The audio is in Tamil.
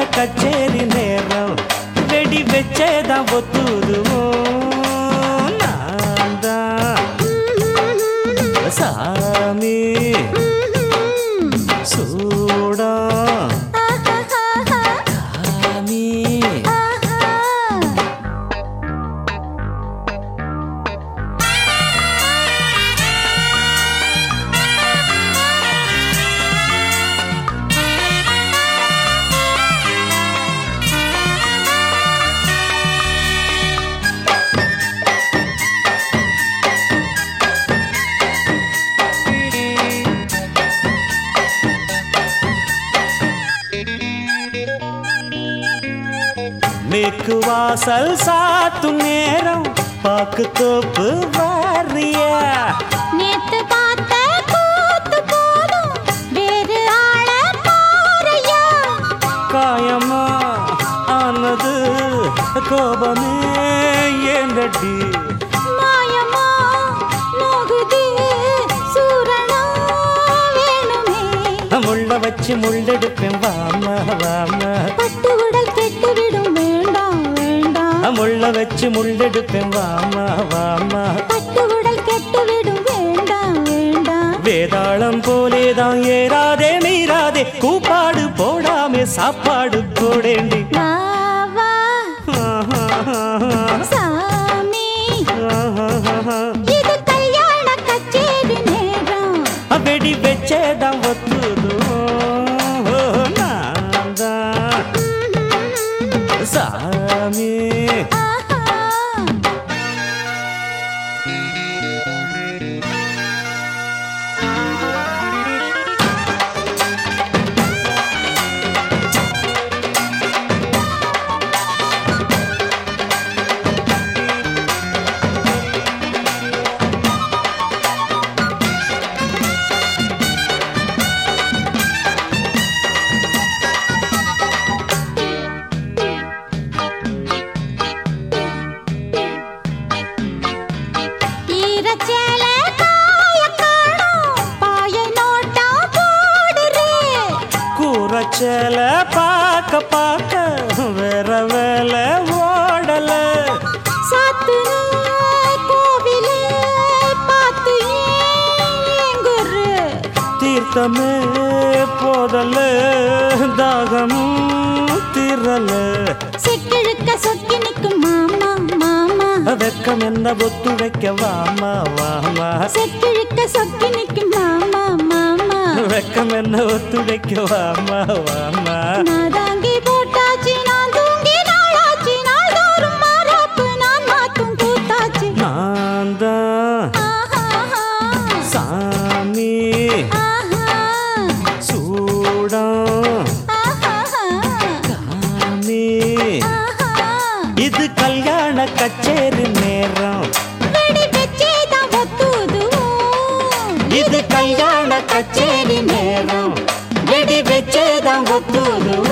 கச்சேரி நேரம் வெடி வச்சேதான் ஒத்துதுவோம் நான் தான் சாமி சூடா சாமி மேற்கு வாசல் சாத்தும் நேரம் பாக்கு தோப்பு வாரியா நேத்து பார்த்த கூத்து போதும் வேறு ஆள பாறையா காயமா ஆனது கோபமே ஏங்கட்டி மாயமா நோகுது சூரணா வேணுமே முள்ள வச்சு முள்ளெடுப்பேன் வாமா வாமா பட்டு உடல் கெட்டுவிடும் வேண்டாம் வேண்டாம் முள்ள வச்சு முள்ளெடுப்பேன் வாமா வாமா பட்டு உடல் கெட்டுவிடும் வேண்டாம் வேண்டாம் வேதாளம் போலேதான் ஏறாதே மீறாதே கூப்பாடு போடாமே சாப்பாடு போடேண்டி வா வா சாமி இது கல்யாண கச்சேரி நேரம் வெடி வச்சேதான் ஒத்துது நான் தான் சாமி ஆஹா ஈரச்சேல காய காணோம் பாய நோட்டா போடுறே கூரச்சல பார்க்க பார்க்க வேற வேலை ஓடல சாத்துன கோவிலே பார்த்து ஏங்குறு தீர்த்தமே போதல தாகமும் தீரல சிக்கிழுக்க சொக்கி நிற்கும் மாமா மாமா வெக்கம் என்ன ஒத்துழைக்க வாமா வாமா செக்கிழுக்க சொக்கி நிற்கும் மாமா மாமா வெக்கம் என்ன ஒத்துழைக்க வாமா வாமா நான் தாங்கி போட்டாச்சு நான் தூங்கி நாளாச்சு நாள்தோறும் மாறாப்பு நான் மாத்தும் கூத்தாச்சு நான் தான் ஆஹா சாமி ஆஹா சூடம் ஆஹா சாமி ஆஹா இது கல்யாண கச்சேரி நேரம் வெடி வெச்சேதான் ஒத்துதுவோம். இது கல்யாண கச்சேரி நேரம் வெடி வச்சேதான் ஒத்துது